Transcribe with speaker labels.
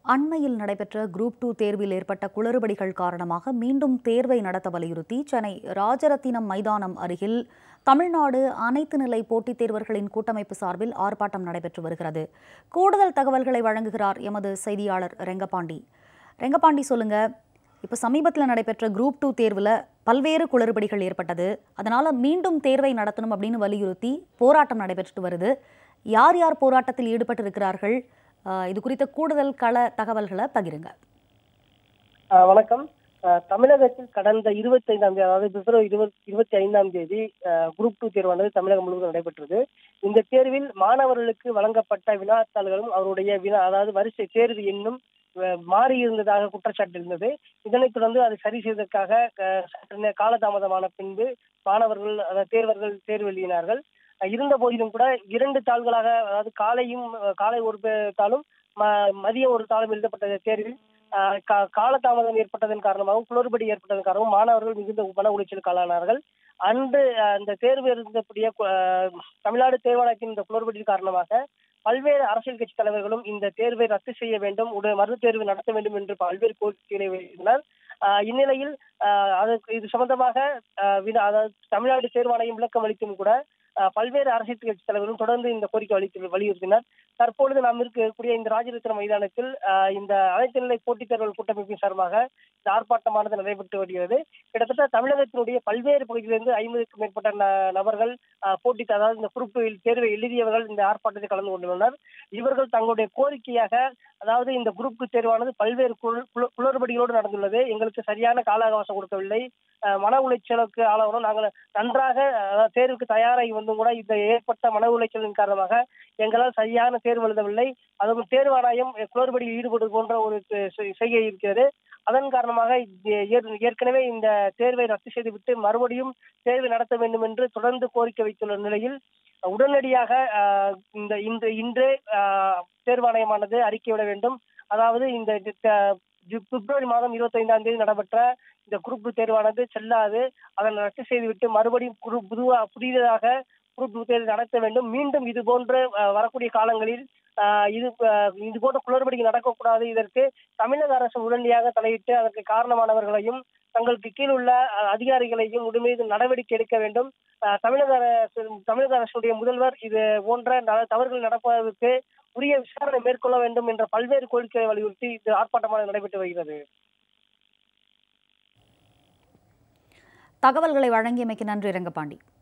Speaker 1: அண்மையில் நடைபெற்ற group two தேர்வில் ஏற்பட்ட குளறுபடிகள் காரணமாக மீண்டும் தேர்வை நடத்த வலியுறுத்தி சென்னை ராஜரத்தினம் மைதானம் அருகில் தமிழ்நாடு அனைத்து நிலை போட்டித் தேர்வர்களின் கூட்டமைப்பு சார்பில் ஆர்ப்பாட்டம் நடைபெற்று வருகிறது கூடுதல் தகவல்களை வழங்குகிறார் எமது செய்தியாளர் ரெங்கபாண்டி ரெங்கபாண்டி சொல்லுங்க இப்போ சமீபத்தில் நடைபெற்ற குரூப் டூ தேர்வில் பல்வேறு குளறுபடிகள் ஏற்பட்டது அதனால மீண்டும் தேர்வை நடத்தணும் அப்படின்னு வலியுறுத்தி போராட்டம் நடைபெற்று வருது யார் யார் போராட்டத்தில் ஈடுபட்டிருக்கிறார்கள் ஆஹ் இது குறித்த கூடுதல் கள தகவல்களை பகிருங்க
Speaker 2: ஆஹ் வணக்கம் ஆஹ் தமிழகத்தில் கடந்த இருபத்தி ஐந்தாம் தேதி அதாவது பிப்ரவரி இருபத்தி இருபத்தி ஐந்தாம் தேதி குரூப் டூ தேர்வானது தமிழகம் முழுவதும் நடைபெற்றது இந்த தேர்வில் மாணவர்களுக்கு வழங்கப்பட்ட வினாத்தாள்களும் அவருடைய வினா அதாவது வரிசை தேர்வு எண்ணும் அஹ், மாறி இருந்ததாக குற்றச்சாட்டு இருந்தது இதனைத் தொடர்ந்து அதை சரி செய்வதற்காக அஹ், சற்று நே- காலதாமதமான பின்பு மாணவர்கள் அதாவது தேர்வர்கள் தேர்வு எழுதினார்கள் அஹ், இருந்த போதிலும் கூட இரண்டு தாள்களாக அதாவது காலையும் அஹ், காலை ஒரு பே- தாளும் ம- மதியம் ஒரு தாளும் எழுதப்பட்ட தேர்வில் ஆஹ் கா- காலதாமதம் ஏற்பட்டதன் காரணமாகவும் குளறுபடி ஏற்பட்டதன் காரணமும் மாணவர்கள் மிகுந்த மன உளைச்சலுக்கு ஆளானார்கள் அன்று ஆஹ் அந்த தேர்வு இருந்தபடிய கு- ஆஹ் தமிழ்நாடு தேர்வாணையத்தின் இந்த குளறுபடி காரணமாக பல்வேறு அரசியல் கட்சி தலைவர்களும் இந்த தேர்வை ரத்து செய்ய வேண்டும் உடைய மறு தேர்வு நடத்த வேண்டும் என்று பல்வேறு கோரிக்கைகளை வைத்தனர் ஆஹ் இந்நிலையில் ஆஹ் அதற்கு இது சம்பந்தமாக ஆஹ் வினா- அதாவது தமிழ்நாடு தேர்வாணையம் விளக்கம் அளித்தும் கூட ஆஹ் பல்வேறு அரசியல் கட்சி தலைவர்களும் தொடர்ந்து இந்த கோரிக்கை அளித்து வலியுறுத்தினர் தற்பொழுது நாம் இருக்கக்கூடிய இந்த ராஜரத்ன மைதானத்தில் ஆஹ் இந்த அனைத்து நிலை போட்டித் தேர்வுகள் கூட்டமைப்பின் சார்பாக இந்த ஆர்ப்பாட்டமானது நடைபெற்று வருகிறது கிட்டத்தட்ட தமிழகத்தினுடைய பல்வேறு பகுதியிலிருந்து ஐம்பதுக்கும் மேற்பட்ட ந- நபர்கள் ஆஹ் போட்டி அதாவது இந்த குரூப் தேர்வை எழுதியவர்கள் இந்த ஆர்ப்பாட்டத்தில் கலந்து கொண்டுள்ளனர் இவர்கள் தங்களுடைய கோரிக்கையாக அதாவது இந்த குரூப் தேர்வானது பல்வேறு குள- குள- குளறுபடிகளோடு நடந்துள்ளது எங்களுக்கு சரியான கால அவகாசம் கொடுக்கவில்லை ஆஹ் மன உளைச்சலுக்கு ஆளாகிறோம் நாங்கள் நன்றாக அஹ், தேர்வுக்கு தயாராகி வந்தும் கூட இந்த ஏற்பட்ட மன உளைச்சலின் காரணமாக எங்களால் சரியான தேர்வு எழுதவில்லை அதுவும் தேர்வாணையம் குளறுபடியில் ஈடுபடுவது போன்ற ஒரு செ- செய்கை இருக்கிறது அதன் காரணமாக இது ஏற்- ஏற்கனவே இந்த தேர்வை ரத்து செய்துவிட்டு மறுபடியும் தேர்வு நடத்த வேண்டும் என்று தொடர்ந்து கோரிக்கை வைத்துள்ள நிலையில் உடனடியாக ஆஹ், இந்த இன்று இன்றே ஆஹ், தேர்வாணையமானது அறிக்கை விட வேண்டும் அதாவது இந்த த- ஜு- பிப்ரவரி மாதம் இருபத்தி ஐந்தாம் தேதி நடைபெற்ற இந்த குரூப் தேர்வானது செல்லாது அதனை ரத்து செய்துவிட்டு மறுபடியும் குரு புதுவா புதியதாக குரூப் தேர்வு நடத்த வேண்டும் மீண்டும் இது போன்ற அஹ், வரக்கூடிய காலங்களில் ஆஹ், இது அஹ், இது போன்ற குளறுபடிகள் நடக்கக்கூடாது இதற்கு தமிழக அரசு உடனடியாக தலையிட்டு அதற்கு காரணமானவர்களையும் தங்களுக்கு கீழ் உள்ள அஹ், அதிகாரிகளையும் உடனே நடவடிக்கை எடுக்க வேண்டும் அஹ், தமிழக அரசு தமிழக அரசுடைய முதல்வர் இது போன்ற ந- தவறுகள் நடப்பதற்கு உரிய விசாரணை மேற்கொள்ள வேண்டும் என்ற பல்வேறு கோரிக்கைகளை வலியுறுத்தி இது ஆர்ப்பாட்டமாக நடைபெற்று வருகிறது
Speaker 1: தகவல்களை வழங்கியமைக்கு நன்றி ரெங்கபாண்டி